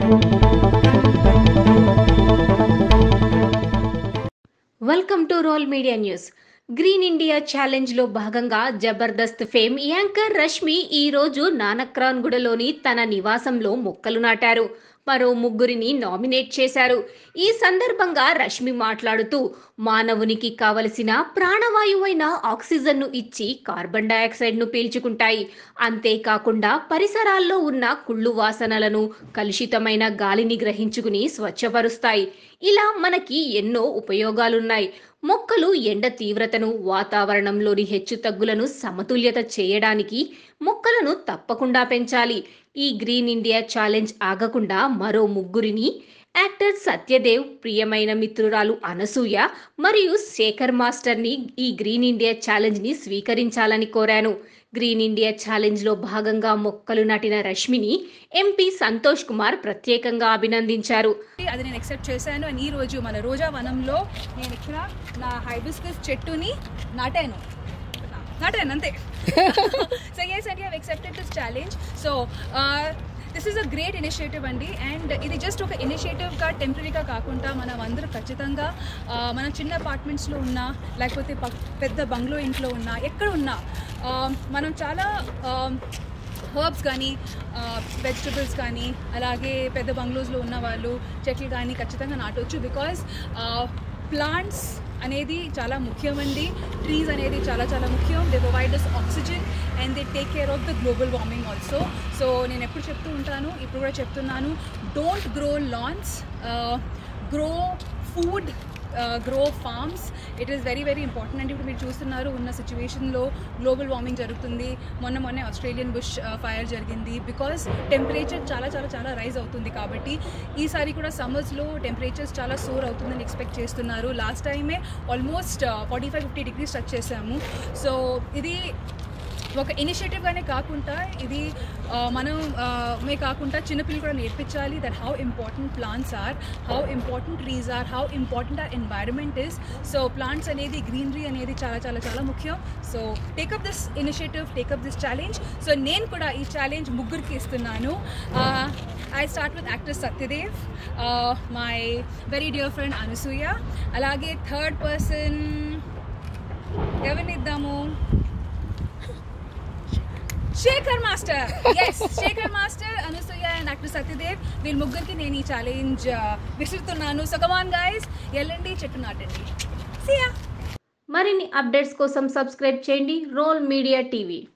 welcome to role media news green India challenge లో భాగంగా Jabardasth fame anchor Rashmi ఈ రోజు నానక్రాన్గూడలోని తన నివాసంలో మొక్కలు నాటారు మరో ముగ్గురిని నామినేట్ చేశారు ఈ సందర్భంగా రష్మి మాట్లాడుతూ మానవునికి కావలసిన ప్రాణవాయువైన ఆక్సిజన్ను ఇచ్చి కార్బన్ డయాక్సైడ్ ను పీల్చుకుంటాయి అంతేకాకుండా పరిసరాల్లో ఉన్న కుళ్ళు వాసనలను కలుషితమైన గాలిని గ్రహించుకుని స్వచ్ఛపరుస్తాయి ఇలా మనకి ఎన్నో ఉపయోగాలున్నాయి మొక్కలు ఎండ తీవ్రతను వాతావరణంలోని హెచ్చుతగ్గులను సమతుల్యత చేయడానికి మొక్కలను తప్పకుండా పెంచాలి ఈ గ్రీన్ ఇండియా ఛాలెంజ్ ఆగకుండా మరో ముగ్గురిని యాక్టర్ సత్యదేవ్ ప్రియమైన మిత్రురాలు అనసూయ మరియు శేఖర్ మాస్టర్ని ఈ గ్రీన్ ఇండియా ఛాలెంజ్ని స్వీకరించాలని కోరాను గ్రీన్ ఇండియా ఛాలెంజ్లో భాగంగా మొక్కలు నాటిన రష్మిని ఎంపీ సంతోష్ కుమార్ ప్రత్యేకంగా అభినందించారు అది నేను ఎక్సెప్ట్ చేశాను అండ్ ఈ రోజు మన రోజా వనంలో నేను ఇక్కడ నా హైబిస్కస్ చెట్టుని నాటాను నాటాను అంతే so yes and have accepted this challenge so this is a great initiative అండి అండ్ ఇది జస్ట్ ఒక ఇనిషియేటివ్గా టెంపరీగా కాకుండా మనం అందరూ ఖచ్చితంగా ఆ, మన చిన్న అపార్ట్మెంట్స్లో ఉన్నా లేకపోతే పక్- పెద్ద బంగ్లో ఇంట్లో ఉన్నా ఎక్కడ ఉన్నా ఆ, మనం చాలా హర్బ్స్ కానీ వెజిటబుల్స్ కానీ అలాగే పెద్ద బంగ్లోస్లో ఉన్న వాళ్ళు చెట్లు కానీ ఖచ్చితంగా నాటవచ్చు బికాస్ ప్లాంట్స్ అనేది చాలా ముఖ్యమండి ట్రీస్ అనేది చాలా చాలా ముఖ్యం they provide us oxygen and they take care of the global warming also so నేను ఎప్పుడు చెప్తూ ఉంటాను ఇప్పుడు కూడా చెప్తున్నాను don't grow lawns grow food grow farms it is very very important అంటే ఇప్పుడు మీరు చూస్తున్నారు ఉన్న సిచ్యువేషన్లో గ్లోబల్ వార్మింగ్ జరుగుతుంది మొన్న మొన్న ఆస్ట్రేలియన్ బుష్ ఫైర్ జరిగింది బికాస్ టెంపరేచర్ చాలా చాలా చాలా రైజ్ అవుతుంది కాబట్టి ఈసారి కూడా సమ్మర్స్లో టెంపరేచర్స్ చాలా సోర్ అవుతుందని ఎక్స్పెక్ట్ చేస్తున్నారు లాస్ట్ టైమే almost forty five fifty degrees touch చేసాము సో ఇది ఒక ఇనిషియేటివ్గానే కాకుండా ఇది ఆ, మనం ఆ, మే కాకుండా చిన్నపిల్లలు కూడా నేర్పించాలి that how important plants are how important trees are how important are environment is so plants అనేది గ్రీనరీ అనేది చాలా చాలా చాలా ముఖ్యం so take up this initiative take up this challenge so నేను కూడా ఈ ఛాలెంజ్ ముగ్గురికి ఇస్తున్నాను I start with actor Satyadev my very dear friend Anasuya అలాగే థర్డ్ పర్సన్ ఎవరిని ఇద్దాము Shekhar master yes Shekhar master Anasuya and actor Satyadev వీళ్ళ ముగ్గురికి నేను ఈ ఛాలెంజ్ విసురుతున్నాను సో కమాన్ గైస్ వెళ్ళండి చెట్టు నాటండి సియా మరిన్ని అప్డేట్స్ కోసం సబ్స్క్రైబ్ చేయండి రోల్ మీడియా టీవీ